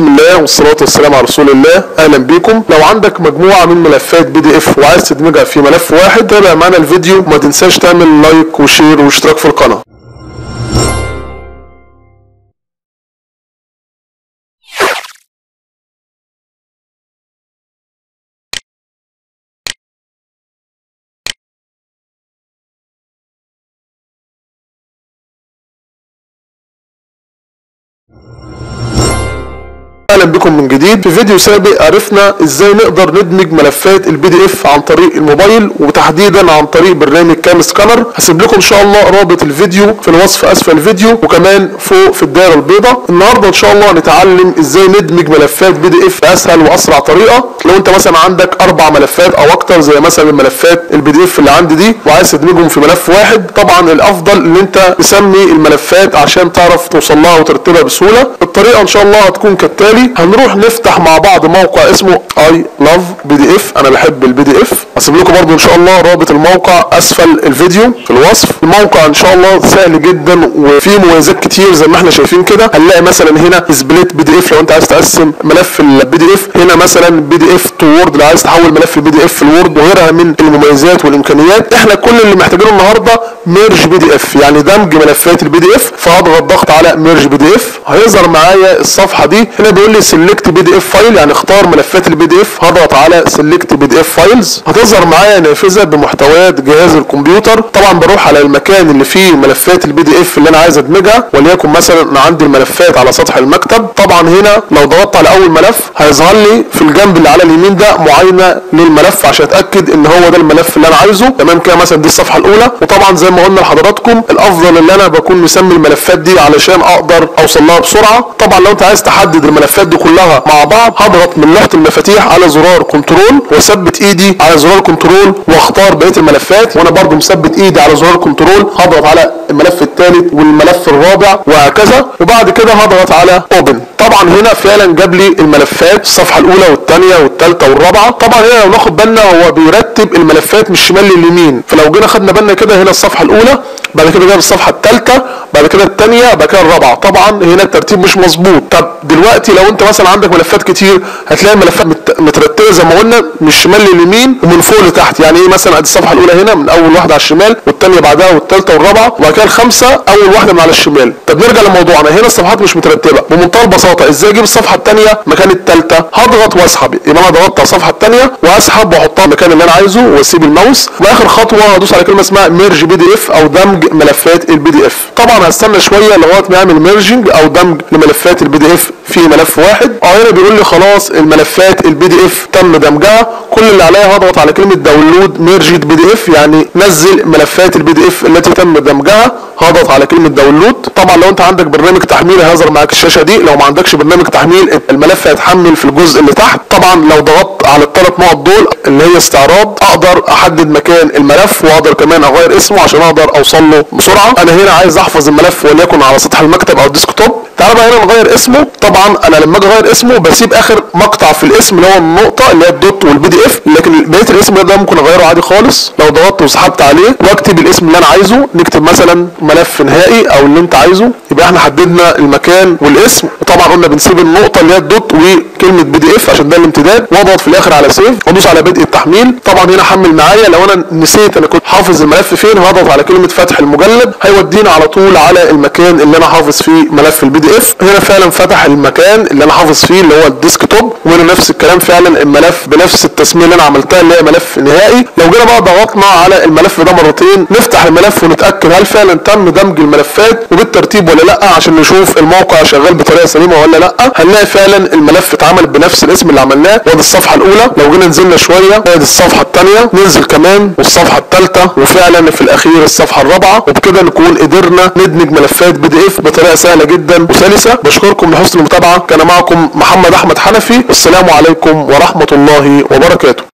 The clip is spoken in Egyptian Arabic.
بسم الله والصلاة والسلام على رسول الله اهلا بيكم لو عندك مجموعة من ملفات بي دي اف وعايز تدمجها في ملف واحد تابع معانا الفيديو وما تنساش تعمل لايك وشير واشتراك في القناة اهلا بكم من جديد في فيديو سابق عرفنا ازاي نقدر ندمج ملفات البي دي اف عن طريق الموبايل وتحديدا عن طريق برنامج كام سكانر هسيب لكم ان شاء الله رابط الفيديو في الوصف اسفل الفيديو وكمان فوق في الدائره البيضاء النهارده ان شاء الله هنتعلم ازاي ندمج ملفات بي دي اف باسهل واسرع طريقه لو انت مثلا عندك اربع ملفات او اكتر زي مثلا الملفات البي دي اف اللي عندي دي وعايز تدمجهم في ملف واحد طبعا الافضل ان انت تسمي الملفات عشان تعرف توصل لها وترتبها بسهوله الطريقه ان شاء الله هتكون كالتالي هنروح نفتح مع بعض موقع اسمه اي لاف بي دي اف انا بحب البي دي اف هسيب لكم برضو ان شاء الله رابط الموقع اسفل الفيديو في الوصف الموقع ان شاء الله سهل جدا وفيه مميزات كتير زي ما احنا شايفين كده هنلاقي مثلا هنا سبليت بي دي اف لو انت عايز تقسم ملف البي دي اف هنا مثلا بي دي اف تو وورد لو عايز تحول ملف البي دي اف لوورد وغيرها من المميزات والامكانيات احنا كل اللي محتاجينه النهارده ميرج بي دي اف يعني دمج ملفات البي دي اف فهضغط ضغط على ميرج بي دي اف هيظهر معايا الصفحه دي هنا بيقول لي سيلكت بي دي اف فايل يعني اختار ملفات البي دي اف هضغط على سيلكت بي دي اف فايلز هتظهر معايا نافذه بمحتويات جهاز الكمبيوتر طبعا بروح على المكان اللي فيه ملفات البي دي اف اللي انا عايز ادمجها وليكن مثلا انا عندي الملفات على سطح المكتب طبعا هنا لو ضغطت على اول ملف هيظهر لي في الجنب اللي على اليمين ده معاينه للملف عشان اتاكد ان هو ده الملف اللي انا عايزه تمام كده مثلا دي الصفحه الاولى وطبعا زي ما قلنا لحضراتكم الافضل ان انا بكون مسمي الملفات دي علشان اقدر اوصل لها بسرعه طبعا لو انت عايز تحدد الملفات دي كلها مع بعض هضغط من لوحه المفاتيح على زرار كنترول واثبت ايدي على زرار كنترول واختار بقيه الملفات وانا برضو مثبت ايدي على زرار كنترول هضغط على الملف الثالث والملف الرابع وهكذا وبعد كده هضغط على اوبن طبعا هنا فعلا جاب لي الملفات الصفحه الاولى والثانيه والثالثه والرابعه طبعا هنا لو ناخد بالنا هو بيرتب الملفات من الشمال لليمين فلو جينا خدنا بالنا كده هنا الصفحه الاولى بعد كده جاب الصفحه الثالثه بعد كده الثانيه بعد كده الرابعه طبعا هنا الترتيب مش مظبوط طب دلوقتي لو انت مثلا عندك ملفات كتير هتلاقي الملفات مت- مترتبه زي ما قلنا من الشمال لليمين ومن فوق لتحت يعني ايه مثلا ادي الصفحه الاولى هنا من اول واحده على الشمال والثانيه بعدها والثالثه والرابعه وبعد كده الخامسه اول واحده من على الشمال طب نرجع لموضوعنا هنا الصفحات مش مترتبه بمنتهى البساطه ازاي اجيب الصفحه الثانيه مكان الثالثه هضغط واسحب يبقى انا ضغطت على الصفحه الثانيه واسحب واحطها المكان اللي انا عايزه واسيب الماوس واخر خطوه هدوس على كلمه اسمها ميرج بي دي اف او دمج ملفات البي دي اف طبعا هستنى شويه لغايه ما يعمل ميرجنج او دمج لملفات البي دي اف في ملف واحد اه هنا بيقول لي خلاص الملفات البي دي اف تم دمجها كل اللي عليا هضغط على كلمه داونلود ميرجد بي دي اف يعني نزل ملفات البي دي اف التي تم دمجها هضغط على كلمه داونلود طبعا لو انت عندك برنامج تحميل هيظهر معاك الشاشه دي لو ما عندكش برنامج تحميل الملف هيتحمل في الجزء اللي تحت طبعا لو ضغطت على الثلاث نقط دول اللي هي استعراض اقدر احدد مكان الملف واقدر كمان اغير اسمه عشان اقدر اوصل له بسرعه انا هنا عايز احفظ الملف وليكن على سطح المكتب او الديسكتوب تعالى بقى هنا نغير اسمه طبعا انا لما اجي اغير اسمه بسيب اخر مقطع في الاسم اللي هو النقطه اللي هي الدوت والبي دي اف لكن بقيه الاسم ده ممكن اغيره عادي خالص لو ضغطت وسحبت عليه واكتب الاسم اللي انا عايزه نكتب مثلا ملف نهائي او اللي انت عايزه يبقى احنا حددنا المكان والاسم وطبعا قلنا بنسيب النقطه اللي هي الدوت وكلمه بي دي اف عشان ده الامتداد واضغط في الاخر على سيف وادوس على بدء التحميل طبعا هنا حمل معايا لو انا نسيت انا كنت حافظ الملف فين هضغط على كلمه فتح المجلد هيودينا على طول على المكان اللي انا حافظ فيه ملف البي دي اف هنا فعلا فتح المكان اللي انا حافظ فيه اللي هو الديسكتوب وهنا نفس الكلام فعلا الملف بنفس التسميه اللي انا عملتها اللي هي ملف نهائي لو جينا بقى ضغطنا على الملف ده مرتين نفتح الملف ونتاكد هل فعلا تم دمج الملفات وبالترتيب ولا لا عشان نشوف الموقع شغال بطريقه سليمه ولا لا هنلاقي فعلا الملف اتعمل بنفس الاسم اللي عملناه وادي الصفحه الاولى لو جينا نزلنا شويه ادي الصفحه الثانيه ننزل كمان والصفحه الثالثه وفعلا في الاخير الصفحه الرابعه وبكده نكون قدرنا ندمج ملفات بي دي اف بطريقه سهله جدا وسلسه بشكركم لحسن المتابعه كان معكم محمد احمد حنفي والسلام عليكم ورحمه الله وبركاته